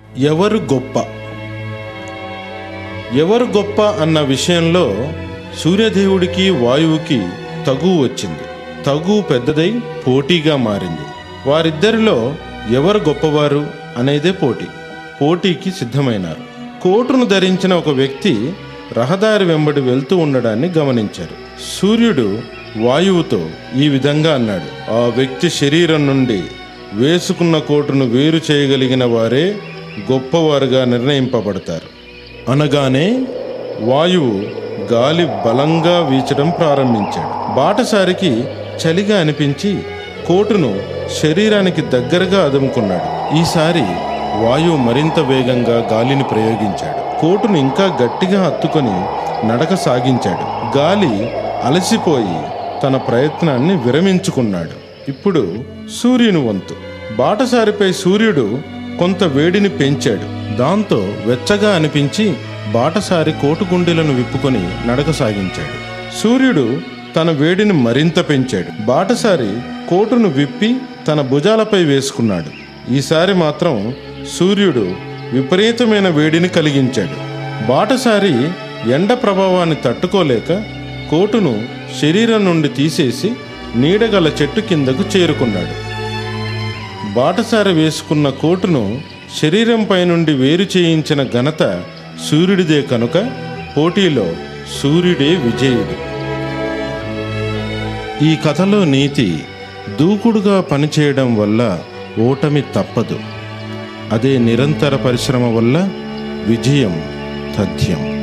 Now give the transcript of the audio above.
ఎవరు గొప్ప ఎవరు గొప్ప అన్న విషయంలో సూర్యదేవుడికి వాయువుకి తగు వచ్చింది తగు పెద్దదై పోటీగా మారింది వారిద్దరిలో ఎవరు గొప్పవారు అనేదే పోటీ పోటీకి సిద్ధమైనారు కోటును ధరించిన ఒక వ్యక్తి రహదారి వెంబడి వెళ్తూ ఉండడాన్ని గమనించారు సూర్యుడు వాయువుతో ఈ విధంగా అన్నాడు ఆ వ్యక్తి శరీరం నుండి వేసుకున్న కోటును వేరు చేయగలిగిన వారే గొప్పవారుగా నిర్ణయింపబడతారు అనగానే వాయువు గాలి బలంగా వీచడం ప్రారంభించాడు బాటసారికి చలిగా అనిపించి కోటును శరీరానికి దగ్గరగా అదుముకున్నాడు ఈసారి వాయువు మరింత వేగంగా గాలిని ప్రయోగించాడు కోటును ఇంకా గట్టిగా హత్తుకొని నడక సాగించాడు గాలి అలసిపోయి తన ప్రయత్నాన్ని విరమించుకున్నాడు ఇప్పుడు సూర్యుని వంతు బాటసారిపై సూర్యుడు కొంత వేడిని పెంచాడు దాంతో వెచ్చగా అనిపించి బాటసారి కోటు గుండెలను విప్పుకొని నడక సాగించాడు సూర్యుడు తన వేడిని మరింత పెంచాడు బాటసారి కోటును విప్పి తన భుజాలపై వేసుకున్నాడు ఈసారి మాత్రం సూర్యుడు విపరీతమైన వేడిని కలిగించాడు బాటసారి ఎండ ప్రభావాన్ని తట్టుకోలేక కోటును శరీరం నుండి తీసేసి నీడగల చెట్టు కిందకు చేరుకున్నాడు బాటసారి వేసుకున్న కోటును శరీరంపై నుండి వేరు చేయించిన ఘనత సూర్యుడిదే కనుక పోటీలో సూర్యుడే విజయుడు ఈ కథలో నీతి దూకుడుగా పనిచేయడం వల్ల ఓటమి తప్పదు అదే నిరంతర పరిశ్రమ వల్ల విజయం తథ్యం